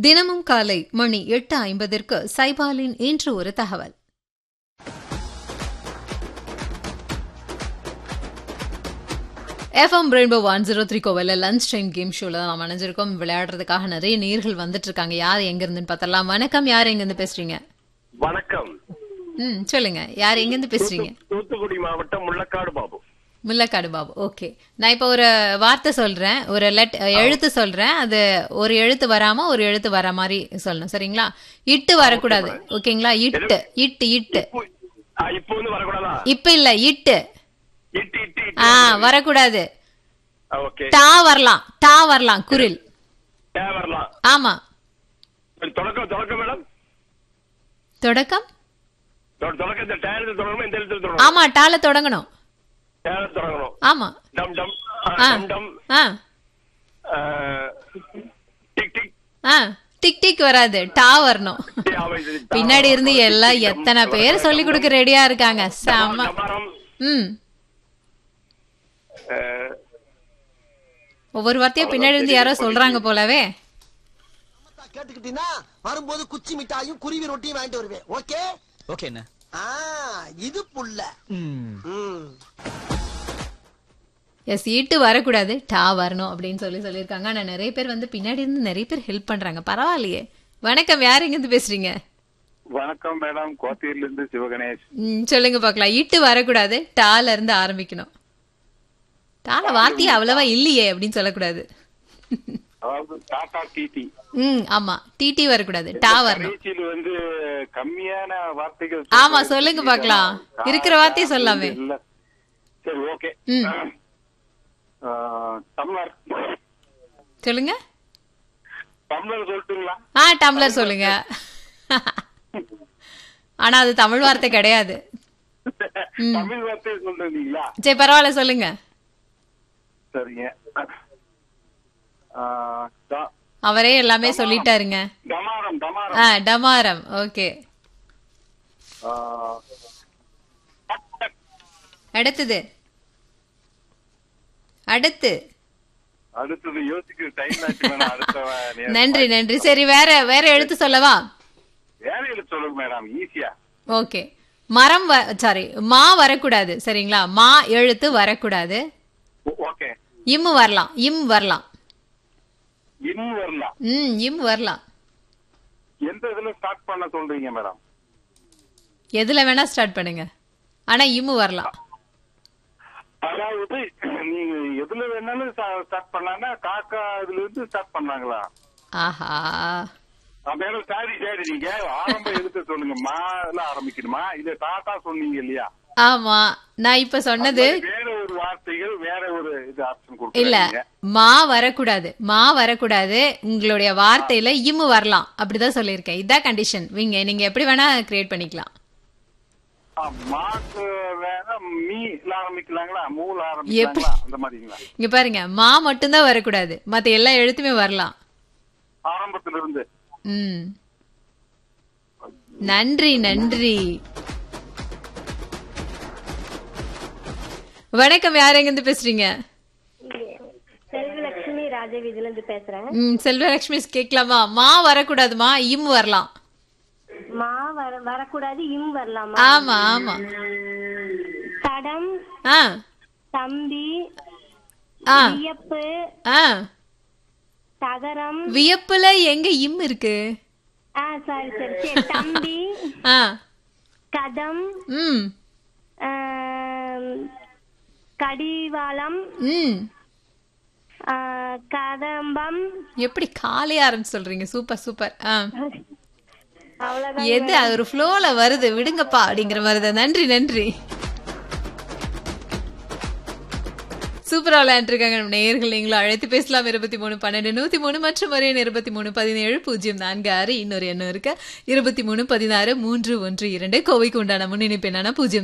தினமும் காலை மணி எட்டு ஐம்பதிற்கு சைபாலின் இன்று ஒரு தகவல் FM rainbow one zero three கோவில லஞ்ச் டைம் கேம் ஷோல தான் நாம் அணைஞ்சிருக்கோம் விளையாடுறதுக்காக நிறைய நேர்கள் வந்துட்டு இருக்காங்க யார் எங்க இருந்துன்னு பார்த்தலாம் வணக்கம் யார் எங்க இருந்து பேசுறீங்க வணக்கம் ம் சொல்லுங்க யார் எங்க இருந்து பேசுறீங்க தூத்துக்குடி மாவட்டம் முள்ளக்காடு பாபு முல்லக்காடு பாபு ஓகே நான் இப்போ ஒரு வார்த்தை சொல்றேன் ஒரு லெட் எழுத்து சொல்றேன் அது ஒரு எழுத்து வராம ஒரு எழுத்து வர மாதிரி சொல்லணும் சரிங்களா இட்டு வரக்கூடாது ஓகேங்களா இட்டு இட்டு இட்டு இப்போ ஆ, இப்போ வந்து வரக்கூடாதா இப்ப இல்ல இட்டு இட்டு இட்டு இட்டு ஆ வரக்கூடாது ஆ, ஓகே டா வரலாம் டா வரலாம் குரில் டே வரலாம் ஆமா தொடக்கம் தொடக்கம் மேடம் தொடக்கம் தொ- தொடக்கம் இந்த டேரத்து தொடங்கணும் இந்த எழுத்துல தொடங்கணும் ஆமா டால தொடங்கணும் டேரத்து தொடங்கணும் ஆமா டம் டம் ஆ, ஆ டம் டம் ஆ ஆ, டிக் டிக் ஆ டிக் டிக் வராது டா வரணும் டே, ஆமா, இது டா. பின்னாடி இருந்து எல்லாம் எத்தனை பேர் சொல்லி கொடுக்க ரெடியா இருக்காங்க செம டமாரம் ம் ஆ, ஒவ்வொரு வார்த்தையும் பின்னாடி இருந்து யாரோ சொல்றாங்க போலவே கேட்டுக்கிட்டீங்கன்னா வரும்போது குச்சி மிட்டாயும் குருவி ரொட்டியும் வாங்கிட்டு வருவேன் ஓகே ஓகே என்ன ஆ இது புள்ள ம். எஸ் ஈட்டு வரக்கூடாது டா வரணும் அப்படின்னு சொல்லி சொல்லியிருக்காங்க ஆனா நிறைய பேர் வந்து பின்னாடி இருந்து நிறைய பேர் ஹெல்ப் பண்றாங்க பரவாயில்லையே வணக்கம் யார் எங்க இருந்து பேசுறீங்க வணக்கம் மேடம் கோத்தீர்ல இருந்து சிவகணேஷ் ம், சொல்லுங்க பார்க்கலாம் ஈட்டு வரக்கூடாது டால இருந்து ஆரம்பிக்கணும் டால வார்த்தையே அவ்வளவா இல்லையே அப்படின்னு சொல்லக்கூடாது அதாவது டாடா டிடி ம் ஆமா டிடி வரக்கூடாது டா வரணும் கடைசியில் வந்து கம்மியான வார்த்தைகள் ஆமா, சொல்லுங்க பார்க்கலாம். இருக்கிற வார்த்தையை சொல்லாமே. இல்ல சரி ஓகே ம். டம்ளர் சொல்லுங்க டம்ளர் சொல்லட்டுங்களா ஆ டம்ளர் சொல்லுங்க ஆனா அது தமிழ் வார்த்தை கிடையாது தமிழ் வார்த்தை சொல்றீங்களா சரி பரவாயில்ல சொல்லுங்க சரிங்க ஆ, ட- அவரே எல்லாமே சொல்லிட்டாருங்க டமாரம் டமாரம் ஆ டமாரம் ஓகே ஆ, டக், டக். அடுத்தது அடுத்து அடுத்தது யோசிக்கிற டைம் ஆச்சு மேடம் அடுத்த வா- நன்றி நன்றி சரி வேற வேற எழுத்து சொல்லவா வேலையில சொல்லுங்க மேடம் ஈஸியா ஓகே மரம் சாரி மா வரக்கூடாது சரிங்களா மா எழுத்து வரக்கூடாது ஓகே இம் வரலாம் இம் வரலாம் இன்னும் வரலாம் ம் இம் வரலாம் எந்த இதுல ஸ்டார்ட் பண்ண சொல்றீங்க மேடம் எதுல வேணா ஸ்டார்ட் பண்ணுங்க ஆனா இம்மு வரலாம் அதாவது நீங்க எதுல வேணாலும் ஸ்டார்ட் பண்ணாங்கன்னா காக்கா இதுல இருந்து ஸ்டார்ட் பண்ணாங்களா ஆஹா மேடம் சாரி சாரி நீங்க ஆரம்ப எழுத்து சொல்லுங்க மால ஆரம்பிக்கணுமா இல்ல டாட்டா சொன்னீங்க இல்லையா ஆமா நான் இப்ப சொன்னது வேற ஒரு வார்த்தைகள் வேற ஒரு இது ஆப்ஷன் இல்ல கொடுக்குறீங்க மா வரக்கூடாது மா வரக்கூடாது உங்களுடைய வார்த்தையில இம்மு வரலாம் அப்படிதான் சொல்லியிருக்கேன் இதான் கண்டிஷன் நீங்க நீங்க எப்படி வேணா கிரியேட் பண்ணிக்கலாம் மாக்கு வேற மீல ஆரம்பிக்கலாங்களா மூல எப்படி? ஆரம்பிக்கலாங்களா அந்த மாதிரிங்களா இங்க பாருங்க மா மட்டும்தான் வரக்கூடாது மத்த எல்லா எழுத்துமே வரலாம் ஆரம்பத்துல இருந்து ம் நன்றி நன்றி வணக்கம் யார் எங்க இருந்து பேசுறீங்க செல்வலட்சுமி ராஜவீதில இருந்து பேசுறேன் ம் செல்வலட்சுமி கேட்கலாமா மா வரக்கூடாதுமா இம் வரலாம் மா வர வரக்கூடாது இம் வரலாமா ஆமா ஆமா தடம் ஆ தம்பி ஆ வியப்பு ஆ தகரம் வியப்புல எங்க இம் இருக்கு ஆ சரி சரி சரி தம்பி ஆ கதம் ம் ஆம், கடிவாளம் ம் ஆ, கதம்பம் எப்படி காலே ஆரம்பிச்சு சொல்றீங்க சூப்பர் சூப்பர் ஆ அவ்வளவுதான் எது அது ஒரு ஃப்ளோல வருது விடுங்கப்பா அப்படிங்கிற மாதிரி தான் நன்றி நன்றி சூப்பரா விளையாண்டுருக்காங்க நம்ம நேயர்கள் நீங்களும் அழைத்து பேசலாம் இருபத்தி மூணு பன்னெண்டு நூத்தி மூணு மற்றும் ஒரு எண் இருபத்தி மூணு பதினேழு பூஜ்ஜியம் நான்கு ஆறு இன்னொரு எண்ணம் இருக்கு இருபத்தி மூணு பதினாறு மூன்று ஒன்று இரண்டு கோவைக்கு உண்டான முன்னிணைப்பு என்னன்னா பூஜ்ஜியம்